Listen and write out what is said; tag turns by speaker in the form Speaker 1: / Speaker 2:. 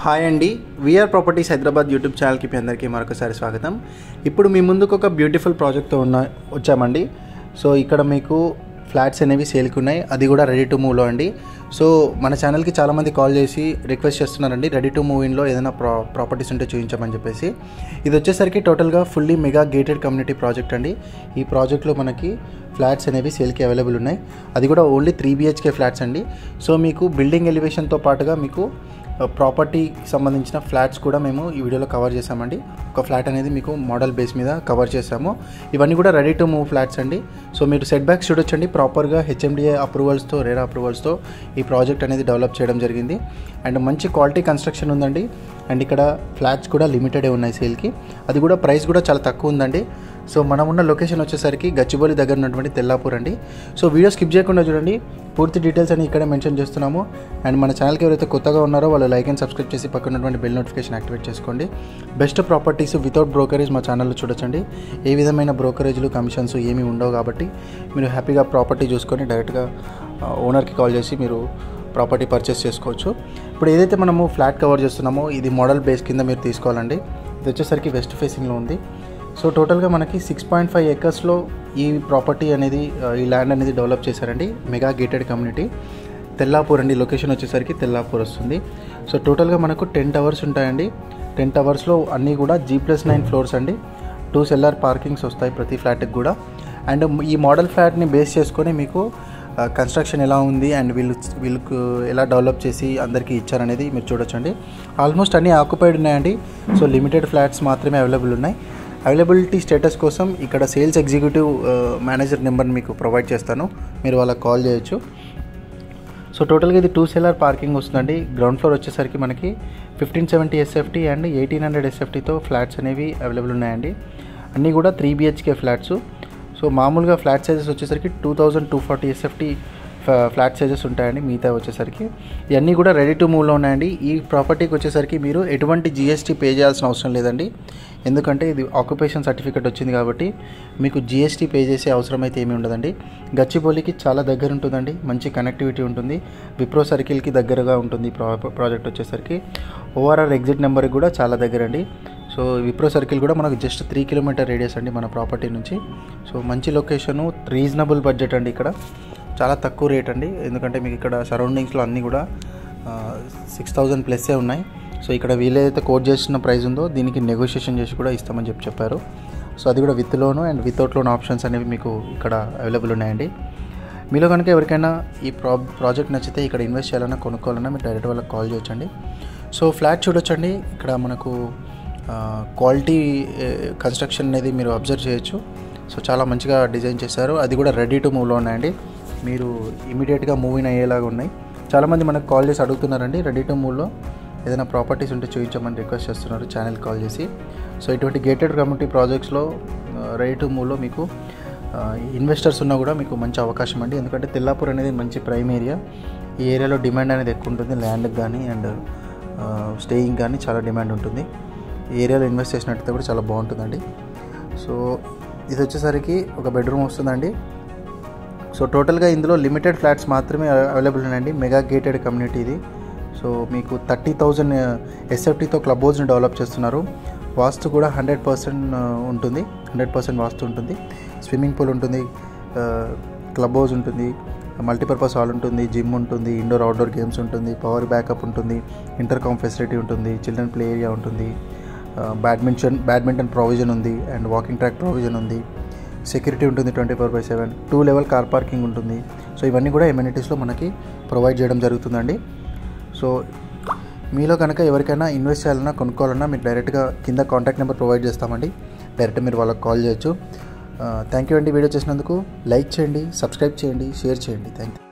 Speaker 1: hi అండి VR properties Hyderabad YouTube ఛానల్కి మీ అందరికీ మరొకసారి స్వాగతం ఇప్పుడు మీ ముందుకు ఒక బ్యూటిఫుల్ ప్రాజెక్ట్తో ఉన్న వచ్చామండి సో ఇక్కడ మీకు ఫ్లాట్స్ అనేవి సేల్కి ఉన్నాయి అది కూడా రెడీ టు మూవ్లో అండి సో మన ఛానల్కి చాలామంది కాల్ చేసి రిక్వెస్ట్ చేస్తున్నారండి రెడీ టు మూవ్ ఇన్లో ఏదైనా ప్రా ప్రాపర్టీస్ ఉంటే చూపించమని చెప్పేసి ఇది వచ్చేసరికి టోటల్గా fully mega gated community project అండి ఈ ప్రాజెక్ట్లో మనకి ఫ్లాట్స్ అనేవి సేల్కి అవైలబుల్ ఉన్నాయి అది కూడా ఓన్లీ త్రీ బిహెచ్కే ఫ్లాట్స్ అండి సో మీకు బిల్డింగ్ ఎలివేషన్తో పాటుగా మీకు ప్రాపర్టీకి సంబంధించిన ఫ్లాట్స్ కూడా మేము ఈ వీడియోలో కవర్ చేసామండి ఒక ఫ్లాట్ అనేది మీకు మోడల్ బేస్ మీద కవర్ చేసాము ఇవన్నీ కూడా రెడీ టు మూవ్ ఫ్లాట్స్ అండి సో మీరు సెట్ బ్యాక్స్ చూడొచ్చండి ప్రాపర్గా హెచ్ఎండిఏ అప్రూవల్స్తో రేరా అప్రూవల్స్తో ఈ ప్రాజెక్ట్ అనేది డెవలప్ చేయడం జరిగింది అండ్ మంచి క్వాలిటీ కన్స్ట్రక్షన్ ఉందండి అండ్ ఇక్కడ ఫ్లాట్స్ కూడా లిమిటెడే ఉన్నాయి సేల్కి అది కూడా ప్రైస్ కూడా చాలా తక్కువ ఉందండి సో మనం ఉన్న లొకేషన్ వచ్చేసరికి గచ్చిబౌలి దగ్గర ఉన్నటువంటి తెల్లాపూర్ అండి సో వీడియో స్కిప్ చేయకుండా చూడండి పూర్తి డీటెయిల్స్ అని ఇక్కడే మెన్షన్ చేస్తున్నాము అండ్ మన ఛానల్కి ఎవరైతే కొత్తగా ఉన్నారో వాళ్ళు లైక్ అండ్ సబ్స్క్రైబ్ చేసి పక్కన ఉన్నటువంటి బెల్ నోటిఫికేషన్ యాక్టివేట్ చేసుకోండి బెస్ట్ ప్రాపర్టీస్ వితౌట్ బ్రోకరేజ్ మా ఛానల్లో చూడొచ్చండి ఏ విధమైన బ్రోకరేజ్లు కమిషన్స్ ఏమీ ఉండవు కాబట్టి మీరు హ్యాపీగా ప్రాపర్టీ చూసుకొని డైరెక్ట్గా ఓనర్కి కాల్ చేసి మీరు ప్రాపర్టీ పర్చేస్ చేసుకోవచ్చు ఇప్పుడు ఏదైతే మనము ఫ్లాట్ కవర్ చేస్తున్నామో ఇది మోడల్ బేస్ కింద మీరు తీసుకోవాలండి ఇది వచ్చేసరికి వెస్ట్ ఫేసింగ్లో ఉంది సో టోటల్గా మనకి సిక్స్ పాయింట్ ఫైవ్ ఏకర్స్లో ఈ ప్రాపర్టీ అనేది ఆ, ఈ ల్యాండ్ అనేది డెవలప్ చేశారండి మెగా గేటెడ్ కమ్యూనిటీ తెల్లాపూర్ అండి లొకేషన్ వచ్చేసరికి తెల్లాపూర్ వస్తుంది సో టోటల్గా మనకు టెన్ టవర్స్ ఉంటాయండి టెన్ టవర్స్లో అన్నీ కూడా జీ ప్లస్ నైన్ ఫ్లోర్స్ అండి టూ సెల్లార్ పార్కింగ్స్ వస్తాయి ప్రతి ఫ్లాట్కి కూడా అండ్ ఈ మోడల్ ఫ్లాట్ని బేస్ చేసుకొని మీకు కన్స్ట్రక్షన్ ఎలా ఉంది అండ్ వీళ్ళు వీళ్ళకు ఎలా డెవలప్ చేసి అందరికీ ఇచ్చారనేది మీరు చూడొచ్చండి ఆల్మోస్ట్ అన్నీ ఆక్యుపైడ్ ఉన్నాయండి సో లిమిటెడ్ ఫ్లాట్స్ మాత్రమే అవైలబుల్ ఉన్నాయి అవైలబిలిటీ స్టేటస్ కోసం ఇక్కడ సేల్స్ ఎగ్జిక్యూటివ్ మేనేజర్ నెంబర్ని మీకు ప్రొవైడ్ చేస్తాను మీరు వాళ్ళకి కాల్ చేయొచ్చు సో టోటల్గా ఇది టూ సెలార్ పార్కింగ్ వస్తుందండి గ్రౌండ్ ఫ్లోర్ వచ్చేసరికి మనకి fifteen seventy SFT and eighteen hundred ఎస్ఎఫ్టీతో ఫ్లాట్స్ అనేవి అవైలబుల్ ఉన్నాయండి అన్నీ కూడా త్రీ బిహెచ్కే ఫ్లాట్స్ సో మామూలుగా ఫ్లాట్ సైజెస్ వచ్చేసరికి two thousand two forty SFT flat sizes ఉంటాయండి మిగతా వచ్చేసరికి ఇవన్నీ కూడా రెడీ టు మూవ్లో ఉన్నాయండి ఈ ప్రాపర్టీకి వచ్చేసరికి మీరు ఎటువంటి జిఎస్టీ పే చేయాల్సిన అవసరం లేదండి ఎందుకంటే ఇది ఆక్యుపేషన్ సర్టిఫికేట్ వచ్చింది కాబట్టి మీకు జిఎస్టీ పే చేసే అవసరం అయితే ఏమీ ఉండదండి గచ్చిబౌలికి చాలా దగ్గర ఉంటుందండి మంచి కనెక్టివిటీ ఉంటుంది విప్రో సర్కిల్కి దగ్గరగా ఉంటుంది ప్రా ప్రాజెక్ట్ వచ్చేసరికి ఓఆర్ఆర్ ఎగ్జిట్ నెంబర్కి కూడా చాలా దగ్గర అండి సో విప్రో సర్కిల్ కూడా మనకు జస్ట్ త్రీ కిలోమీటర్ రేడియస్ అండి మన ప్రాపర్టీ నుంచి సో మంచి లొకేషను రీజనబుల్ బడ్జెట్ అండి ఇక్కడ చాలా తక్కువ రేట్ అండి ఎందుకంటే మీకు ఇక్కడ సరౌండింగ్స్లో అన్నీ కూడా సిక్స్ థౌజండ్ ప్లస్సే ఉన్నాయి సో ఇక్కడ వీలైతే కోట్ చేసిన ప్రైస్ ఉందో దీనికి నెగోషియేషన్ చేసి కూడా ఇస్తామని చెప్పి చెప్పారు సో అది కూడా with loan and without loan options అనేవి మీకు ఇక్కడ అవైలబుల్ ఉన్నాయండి మీలో కనుక ఎవరికైనా ఈ ప్రా ప్రాజెక్ట్ నచ్చితే ఇక్కడ ఇన్వెస్ట్ చేయాలన్నా కొనుక్కోవాలన్నా మీరు డైరెక్ట్ వాళ్ళకి కాల్ చేయొచ్చండి సో ఫ్లాట్ చూడొచ్చండి ఇక్కడ మనకు క్వాలిటీ కన్స్ట్రక్షన్ అనేది మీరు అబ్జర్వ్ చేయొచ్చు సో చాలా మంచిగా డిజైన్ చేశారు అది కూడా రెడీ టు మూవ్లో ఉన్నాయండి మీరు ఇమీడియట్గా మూవీని అయ్యేలాగా ఉన్నాయి చాలామంది మనకు కాల్ చేసి అడుగుతున్నారండి రెడీ టు మూవ్లో ఏదైనా ప్రాపర్టీస్ ఉంటే చూపించమని రిక్వెస్ట్ చేస్తున్నారు ఛానల్ కాల్ చేసి సో ఇటువంటి గేటెడ్ కమ్యూనిటీ ప్రాజెక్ట్స్లో రెడీ టు మూవ్లో మీకు ఇన్వెస్టర్స్ ఉన్నా కూడా మీకు మంచి అవకాశం అండి ఎందుకంటే తెల్లాపూర్ అనేది మంచి ప్రైమ్ ఏరియా ఈ ఏరియాలో డిమాండ్ అనేది ఎక్కువ ఉంటుంది ల్యాండ్కి కానీ అండ్ స్టేయింగ్ కానీ చాలా డిమాండ్ ఉంటుంది ఈ ఏరియాలో ఇన్వెస్ట్ చేసినట్టయితే కూడా చాలా బాగుంటుందండి సో ఇది వచ్చేసరికి ఒక బెడ్రూమ్ వస్తుందండి సో టోటల్గా ఇందులో లిమిటెడ్ ఫ్లాట్స్ మాత్రమే అవైలబుల్ ఉన్నాయండి మెగా గేటెడ్ కమ్యూనిటీ ఇది సో మీకు థర్టీ థౌజండ్ ఎస్ఎఫ్టీతో క్లబ్ హౌస్ని డెవలప్ చేస్తున్నారు వాస్తు కూడా హండ్రెడ్ పర్సెంట్ ఉంటుంది హండ్రెడ్ పర్సెంట్ వాస్తు ఉంటుంది స్విమ్మింగ్ పూల్ ఉంటుంది క్లబ్ హౌస్ ఉంటుంది మల్టీపర్పస్ హాల్ ఉంటుంది జిమ్ ఉంటుంది ఇండోర్ అవుట్డోర్ గేమ్స్ ఉంటుంది పవర్ బ్యాకప్ ఉంటుంది ఇంటర్కామ్ ఫెసిలిటీ ఉంటుంది చిల్డ్రన్ ప్లే ఏరియా ఉంటుంది బ్యాడ్మింటన్ బ్యాడ్మింటన్ ప్రొవిజన్ ఉంది అండ్ వాకింగ్ ట్రాక్ ప్రొవిజన్ ఉంది సెక్యూరిటీ ఉంటుంది twenty four by seven two level car parking ఉంటుంది సో ఇవన్నీ కూడా ఎమ్యూనిటీస్లో మనకి ప్రొవైడ్ చేయడం జరుగుతుందండి సో మీలో కనుక ఎవరికైనా ఇన్వెస్ట్ చేయాలన్నా కొనుక్కోవాలన్నా మీరు డైరెక్ట్గా కింద కాంటాక్ట్ నెంబర్ ప్రొవైడ్ చేస్తామండి డైరెక్ట్ మీరు వాళ్ళకి కాల్ చేయొచ్చు థ్యాంక్ యూ అండి వీడియో చేసినందుకు లైక్ చేయండి సబ్స్క్రైబ్ చేయండి షేర్ చేయండి థ్యాంక్ యూ